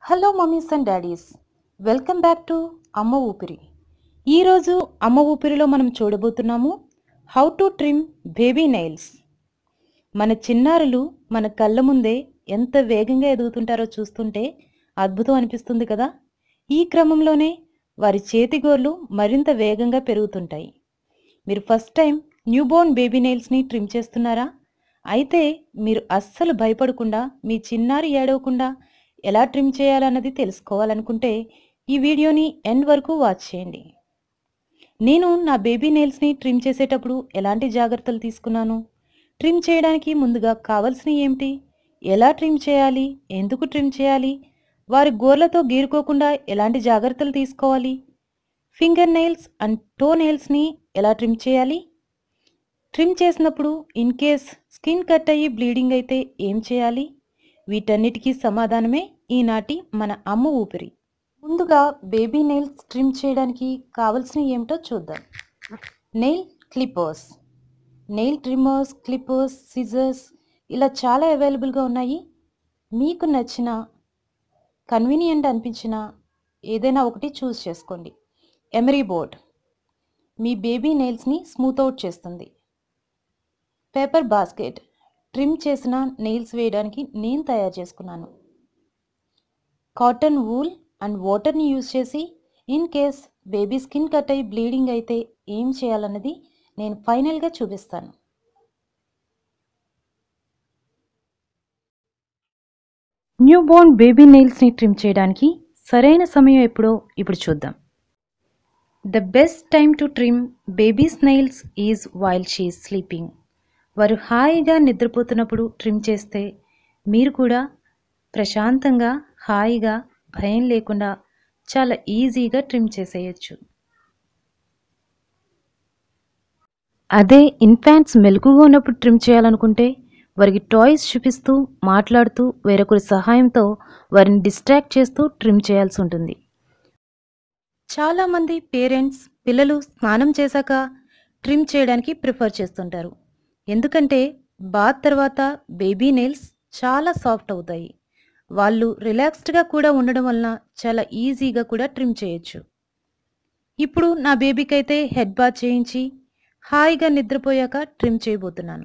hello mummies and daddies welcome back to Amma Oopiri ఈరోజు అమ్మ ఊపిరిలో మనం చూడబోతున్నాము how to trim baby nails మన చిన్నారులు మన కళ్ళ ముందే ఎంత వేగంగా ఎదుగుతుంటారో చూస్తుంటే అద్భుతం అనిపిస్తుంది కదా ఈ క్రమంలోనే వారి చేతిగోర్లు మరింత వేగంగా పెరుగుతుంటాయి మీరు ఫస్ట్ టైం న్యూబోర్న్ బేబీ నెయిల్స్ని ట్రిమ్ చేస్తున్నారా అయితే మీరు అస్సలు భయపడకుండా మీ చిన్నారి ఏడవకుండా ఎలా ట్రిమ్ చేయాలన్నది తెలుసుకోవాలనుకుంటే ఈ వీడియోని ఎండ్ వరకు వాచ్ చేయండి నేను నా బేబీ నెయిల్స్ని ట్రిమ్ చేసేటప్పుడు ఎలాంటి జాగ్రత్తలు తీసుకున్నాను ట్రిమ్ చేయడానికి ముందుగా కావాల్సినవి ఏమిటి ఎలా ట్రిమ్ చేయాలి ఎందుకు ట్రిమ్ చేయాలి వారి గోర్లతో గీరుకోకుండా ఎలాంటి జాగ్రత్తలు తీసుకోవాలి ఫింగర్ నెయిల్స్ అండ్ టో నెయిల్స్ని ఎలా ట్రిమ్ చేయాలి ట్రిమ్ చేసినప్పుడు ఇన్ కేస్ స్కిన్ కట్ అయ్యి బ్లీడింగ్ అయితే ఏం చేయాలి వీటన్నిటికీ సమాధానమే ఈనాటి మన అమ్మ ఊపిరి ముందుగా బేబీ నెయిల్స్ ట్రిమ్ చేయడానికి కావలసినవి ఏమిటో చూద్దాం nail clippers nail trimmers clippers scissors ఇలా చాలా అవైలబుల్గా ఉన్నాయి మీకు నచ్చిన కన్వీనియంట్ అనిపించిన ఏదైనా ఒకటి చూస్ చేసుకోండి ఎమరీ బోర్డ్ మీ బేబీ నెయిల్స్ని స్మూత్ అవుట్ చేస్తుంది పేపర్ బాస్కెట్ ట్రిమ్ చేసిన నెయిల్స్ వేయడానికి నేను తయారు చేసుకున్నాను కాటన్ వూల్ అండ్ వాటర్ని యూజ్ చేసి in case baby skin cut అయ్యి బ్లీడింగ్ అయితే ఏం చేయాలన్నది నేను ఫైనల్గా చూపిస్తాను న్యూ బోర్న్ బేబీ నెయిల్స్ని ట్రిమ్ చేయడానికి సరైన సమయం ఎప్పుడో ఇప్పుడు చూద్దాం the best time to trim baby's nails is while she's sleeping వారు హాయిగా నిద్రపోతున్నప్పుడు ట్రిమ్ చేస్తే మీరు కూడా ప్రశాంతంగా హాయిగా భయం లేకుండా చాలా ఈజీగా ట్రిమ్ చేసేయచ్చు అదే ఇన్ఫాంట్స్ మెలకుగా ఉన్నప్పుడు ట్రిమ్ చేయాలనుకుంటే వారికి టాయ్స్ చూపిస్తూ మాట్లాడుతూ వేరొకరి సహాయంతో వారిని డిస్ట్రాక్ట్ చేస్తూ ట్రిమ్ చేయాల్సి ఉంటుంది చాలామంది పేరెంట్స్ పిల్లలు స్నానం చేశాక ట్రిమ్ చేయడానికి ప్రిఫర్ చేస్తుంటారు ఎందుకంటే బాత్ తర్వాత బేబీ నెయిల్స్ చాలా సాఫ్ట్ అవుతాయి వాళ్ళు రిలాక్స్డ్గా కూడా ఉండడం వలన చాలా ఈజీగా కూడా ట్రిమ్ చేయొచ్చు ఇప్పుడు నా బేబీకి అయితే హెడ్ బాత్ చేయించి హాయిగా నిద్రపోయాక ట్రిమ్ చేయబోతున్నాను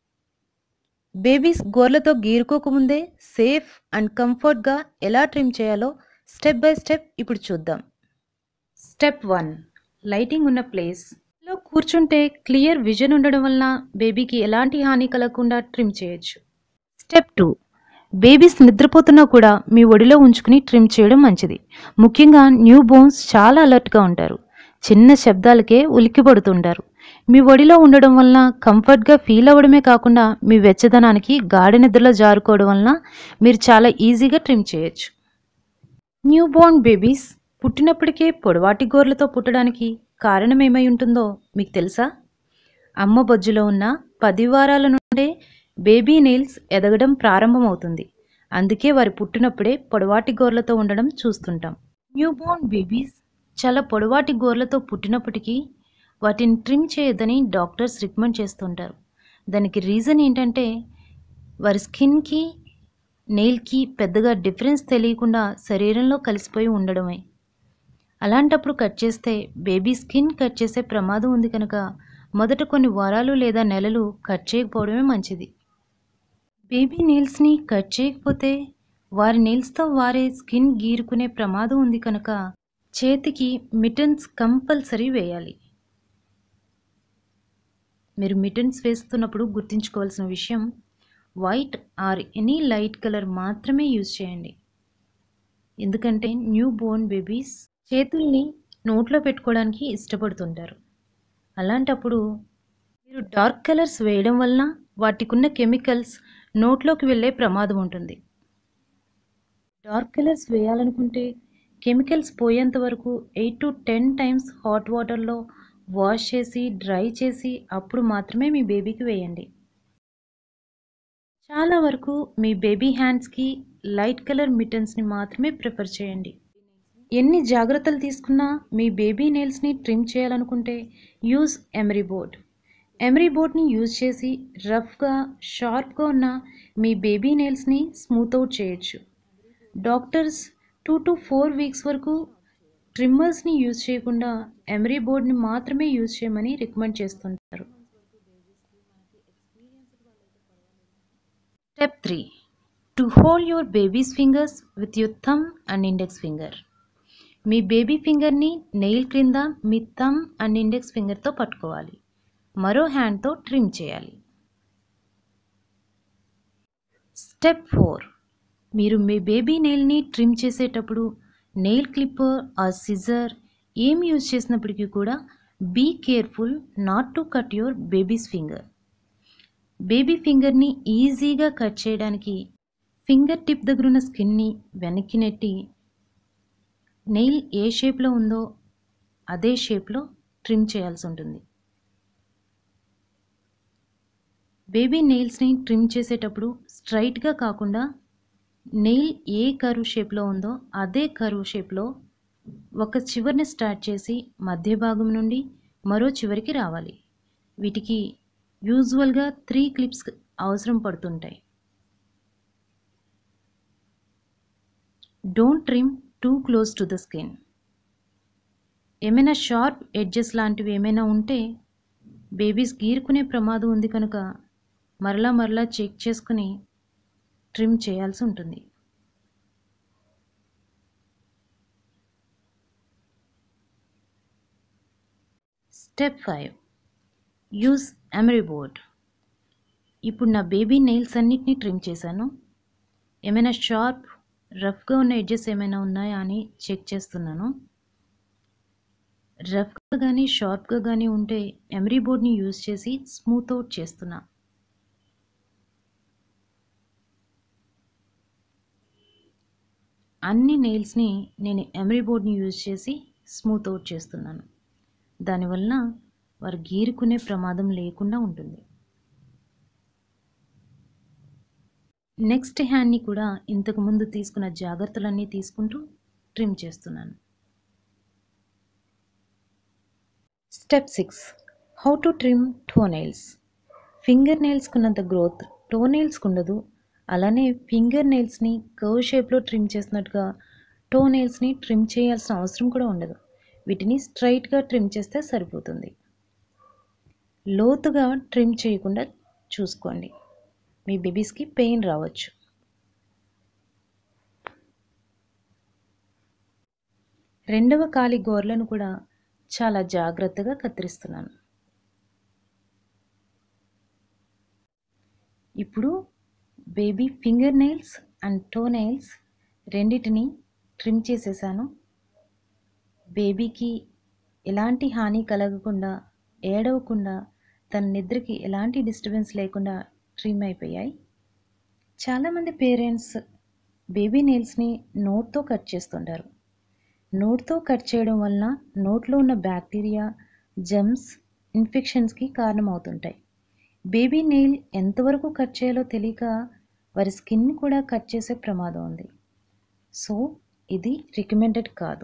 బేబీస్ గోర్లతో గీరుకోకముందే సేఫ్ అండ్ కంఫర్ట్గా ఎలా ట్రిమ్ చేయాలో స్టెప్ బై స్టెప్ ఇప్పుడు చూద్దాం స్టెప్ వన్ లైటింగ్ ఉన్న ప్లేస్ లో కూర్చుంటే క్లియర్ విజన్ ఉండడం వలన బేబీకి ఎలాంటి హాని కలగకుండా ట్రిమ్ చేయొచ్చు స్టెప్ టూ బేబీస్ నిద్రపోతున్నా కూడా మీ ఒడిలో ఉంచుకుని ట్రిమ్ చేయడం మంచిది ముఖ్యంగా న్యూ బోన్స్ చాలా అలర్ట్గా ఉంటారు చిన్న శబ్దాలకే ఉలిక్కి పడుతుంటారు మీ ఒడిలో ఉండడం వలన కంఫర్ట్గా ఫీల్ అవ్వడమే కాకుండా మీ వెచ్చదనానికి గాఢ నిద్రలో జారుకోవడం వలన మీరు చాలా ఈజీగా ట్రిమ్ చేయొచ్చు న్యూ బోర్న్ బేబీస్ పుట్టినప్పటికే పొడవాటి గోర్లతో పుట్టడానికి కారణం ఏమై ఉంటుందో మీకు తెలుసా అమ్మ బొజ్జులో ఉన్న పది వారాల నుండే బేబీ నెయిల్స్ ఎదగడం ప్రారంభమవుతుంది అందుకే వారి పుట్టినప్పుడే పొడవాటి గోర్లతో ఉండడం చూస్తుంటాం న్యూ బోర్న్ బేబీస్ చాలా పొడవాటి గోర్లతో పుట్టినప్పటికీ వాటిని ట్రిమ్ చేయొద్దని డాక్టర్స్ రికమెండ్ చేస్తుంటారు దానికి రీజన్ ఏంటంటే వారి స్కిన్కి నెయిల్కి పెద్దగా డిఫరెన్స్ తెలియకుండా శరీరంలో కలిసిపోయి ఉండడమే అలాంటప్పుడు కట్ చేస్తే బేబీ స్కిన్ కట్ చేసే ప్రమాదం ఉంది కనుక మొదట కొన్ని వారాలు లేదా నెలలు కట్ చేయకపోవడమే మంచిది బేబీ నెయిల్స్ని కట్ చేయకపోతే వారి నెయిల్స్తో వారే స్కిన్ గీరుకునే ప్రమాదం ఉంది కనుక చేతికి మిటన్స్ కంపల్సరీ వేయాలి మీరు మిటన్స్ వేస్తున్నప్పుడు గుర్తుంచుకోవాల్సిన విషయం white or any light colour మాత్రమే యూజ్ చేయండి ఎందుకంటే న్యూ బోర్న్ బేబీస్ చేతుల్ని నోట్లో పెట్టుకోవడానికి ఇష్టపడుతుంటారు అలాంటప్పుడు మీరు డార్క్ కలర్స్ వేయడం వలన వాటికున్న కెమికల్స్ నోట్లోకి వెళ్ళే ప్రమాదం ఉంటుంది డార్క్ కలర్స్ వేయాలనుకుంటే కెమికల్స్ పోయేంత వరకు eight to ten times hot వాటర్లో వాష్ చేసి డ్రై చేసి అప్పుడు మాత్రమే మీ బేబీకి వేయండి చాలా వరకు మీ బేబీ హ్యాండ్స్కి లైట్ కలర్ మిటన్స్ని మాత్రమే ప్రిఫర్ చేయండి ఎన్ని జాగ్రత్తలు తీసుకున్నా మీ బేబీ నెయిల్స్ని ట్రిమ్ చేయాలనుకుంటే యూజ్ ఎమరీ బోర్డ్ ఎమరీ బోర్డ్ని యూజ్ చేసి రఫ్గా షార్ప్గా ఉన్న మీ బేబీ నెయిల్స్ని స్మూత్ అవుట్ చేయొచ్చు doctors two to four weeks వరకు ట్రిమ్మర్స్ని యూజ్ చేయకుండా ఎమరీ బోర్డ్ని మాత్రమే యూజ్ చేయమని రికమెండ్ చేస్తుంటారు step three to hold your baby's fingers with your thumb and index finger మీ బేబీ ఫింగర్ని నెయిల్ క్రింద మీ థమ్ అండ్ ఇండెక్స్ ఫింగర్తో పట్టుకోవాలి మరో హ్యాండ్తో ట్రిమ్ చేయాలి స్టెప్ ఫోర్ మీరు మీ బేబీ నెయిల్ని ట్రిమ్ చేసేటప్పుడు నెయిల్ క్లిప్పర్ ఆర్ సిజర్ ఏం యూజ్ చేసినప్పటికీ కూడా be careful not to cut your baby's finger baby ఫింగర్ని ఈజీగా కట్ చేయడానికి ఫింగర్ టిప్ దగ్గర ఉన్న స్కిన్ని వెనక్కి నెట్టి నెయిల్ ఏ షేప్లో ఉందో అదే షేప్లో ట్రిమ్ చేయాల్సి ఉంటుంది బేబీ నెయిల్స్ని ట్రిమ్ చేసేటప్పుడు స్ట్రైట్గా కాకుండా నెయిల్ ఏ కరువు షేప్లో ఉందో అదే కరువు షేప్లో ఒక చివరిని స్టార్ట్ చేసి మధ్య భాగం నుండి మరో చివరికి రావాలి వీటికి యూజువల్గా త్రీ క్లిప్స్ అవసరం పడుతుంటాయి don't trim too close to the skin ఏమైనా షార్ప్ ఎడ్జెస్ లాంటివి ఏమైనా ఉంటే బేబీస్ గీరుకునే ప్రమాదం ఉంది కనుక మరలా మరలా చెక్ చేసుకుని ట్రిమ్ చేయాల్సి ఉంటుంది step five use emery board ఇప్పుడు నా బేబీ నెయిల్స్ అన్నిటినీ ట్రిమ్ చేశాను ఏమైనా షార్ప్ రఫ్గా ఉన్న ఎడ్జెస్ ఏమైనా ఉన్నాయా అని చెక్ చేస్తున్నాను రఫ్గా కానీ షార్ప్గా కానీ ఉంటే ఎమరీ బోర్డ్ని యూజ్ చేసి స్మూత్ అవుట్ చేస్తున్నా అన్ని నెయిల్స్ని నేను ఎమరీ బోర్డ్ని యూజ్ చేసి స్మూత్ అవుట్ చేస్తున్నాను దానివలన వారు గీరుకునే ప్రమాదం లేకుండా ఉంటుంది నెక్స్ట్ హ్యాండ్ని కూడా ఇంతకు ముందు తీసుకున్న జాగ్రత్తలన్నీ తీసుకుంటూ ట్రిమ్ చేస్తున్నాను step six how to trim toe nails finger నెయిల్స్కి ఉన్నంత గ్రోత్ టో నెయిల్స్కి ఉండదు అలానే ఫింగర్ నెయిల్స్ని కర్వ్ షేప్లో ట్రిమ్ చేసినట్టుగా టో నెయిల్స్ని ట్రిమ్ చేయాల్సిన అవసరం కూడా ఉండదు వీటిని స్ట్రైట్గా ట్రిమ్ చేస్తే సరిపోతుంది లోతుగా ట్రిమ్ చేయకుండా చూసుకోండి మీ బేబీస్కి పెయిన్ రావచ్చు రెండవ కాలి గోర్లను కూడా చాలా జాగ్రత్తగా కత్తిరిస్తున్నాను ఇప్పుడు baby finger nails and toe nails రెండిటిని ట్రిమ్ చేసేసాను బేబీకి ఎలాంటి హాని కలగకుండా ఏడవకుండా తన నిద్రకి ఎలాంటి డిస్టర్బెన్స్ లేకుండా ట్రిమ్ అయిపోయాయి చాలామంది పేరెంట్స్ బేబీ నెయిల్స్ని నోట్తో కట్ చేస్తుంటారు నోట్తో కట్ చేయడం వలన నోట్లో ఉన్న బ్యాక్టీరియా జమ్స్ ఇన్ఫెక్షన్స్కి కారణమవుతుంటాయి బేబీ నెయిల్ ఎంతవరకు కట్ చేయాలో తెలియక వారి స్కిన్ కూడా కట్ చేసే ప్రమాదం ఉంది సో ఇది రికమెండెడ్ కాదు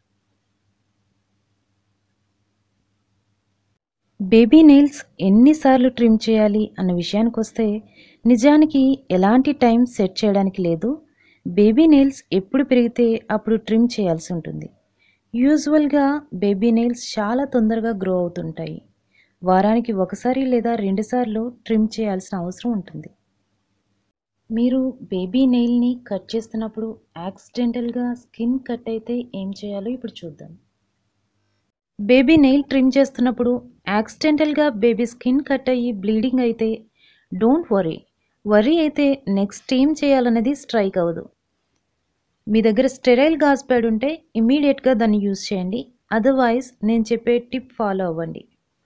బేబీ నెయిల్స్ ఎన్నిసార్లు ట్రిమ్ చేయాలి అన్న విషయానికి వస్తే నిజానికి ఎలాంటి టైం సెట్ చేయడానికి లేదు బేబీ నెయిల్స్ ఎప్పుడు పెరిగితే అప్పుడు ట్రిమ్ చేయాల్సి ఉంటుంది యూజువల్గా బేబీ నెయిల్స్ చాలా తొందరగా గ్రో అవుతుంటాయి వారానికి ఒకసారి లేదా రెండుసార్లు ట్రిమ్ చేయాల్సిన అవసరం ఉంటుంది మీరు బేబీ నెయిల్ని కట్ చేస్తున్నప్పుడు యాక్సిడెంటల్గా స్కిన్ కట్ అయితే ఏం చేయాలో ఇప్పుడు చూద్దాం బేబీ నెయిల్ ట్రిమ్ చేస్తున్నప్పుడు యాక్సిడెంటల్గా బేబీ స్కిన్ కట్ అయ్యి బ్లీడింగ్ అయితే డోంట్ వరీ వరీ అయితే నెక్స్ట్ ఏం చేయాలనేది స్ట్రైక్ అవ్వదు మీ దగ్గర స్టెరైల్ గాజ్ ప్యాడ్ ఉంటే ఇమ్మీడియట్గా దాన్ని యూజ్ చేయండి అదర్వైజ్ నేను చెప్పే టిప్ ఫాలో అవ్వండి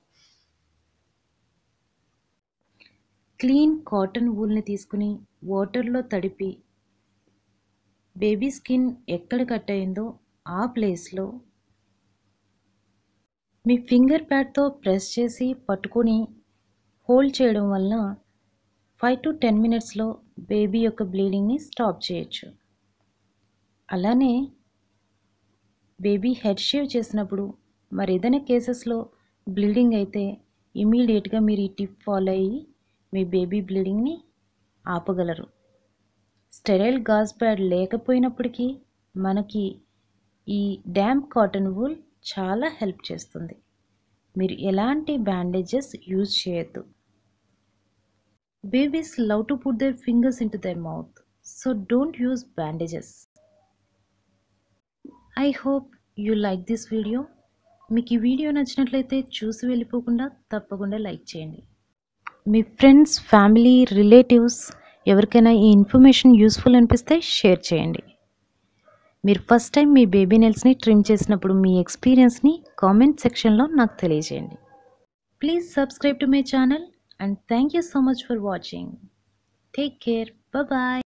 క్లీన్ కాటన్ వూల్ని తీసుకుని వాటర్లో తడిపి బేబీ స్కిన్ ఎక్కడ కట్ అయిందో ఆ ప్లేస్లో మీ ఫింగర్ ప్యాడ్తో ప్రెస్ చేసి పట్టుకొని హోల్డ్ చేయడం వలన ఫైవ్ టు టెన్ మినిట్స్లో బేబీ యొక్క బ్లీడింగ్ని స్టాప్ చేయొచ్చు అలానే బేబీ హెడ్ షేవ్ చేసినప్పుడు మరి ఏదైనా కేసెస్లో బ్లీడింగ్ అయితే ఇమీడియట్గా మీరు ఈ టిప్ ఫాలో అయ్యి మీ బేబీ బ్లీడింగ్ని ఆపగలరు స్టెరైల్ గాజ్ ప్యాడ్ లేకపోయినప్పటికీ మనకి ఈ డ్యామ్ కాటన్ వూల్ చాలా హెల్ప్ చేస్తుంది మీరు ఎలాంటి బ్యాండేజెస్ యూజ్ చేయొద్దు babies love to put their fingers into their mouth so don't use bandages I hope you like this video మీకు ఈ వీడియో నచ్చినట్లయితే చూసి వెళ్ళిపోకుండా తప్పకుండా లైక్ చేయండి మీ ఫ్రెండ్స్ ఫ్యామిలీ రిలేటివ్స్ ఎవరికైనా ఈ ఇన్ఫర్మేషన్ యూస్ఫుల్ అనిపిస్తే షేర్ చేయండి మీరు ఫస్ట్ టైం మీ బేబీ నెల్స్ని ట్రిమ్ చేసినప్పుడు మీ ఎక్స్పీరియన్స్ని కామెంట్ సెక్షన్లో నాకు తెలియజేయండి please subscribe to my channel and thank you so much for watching take care bye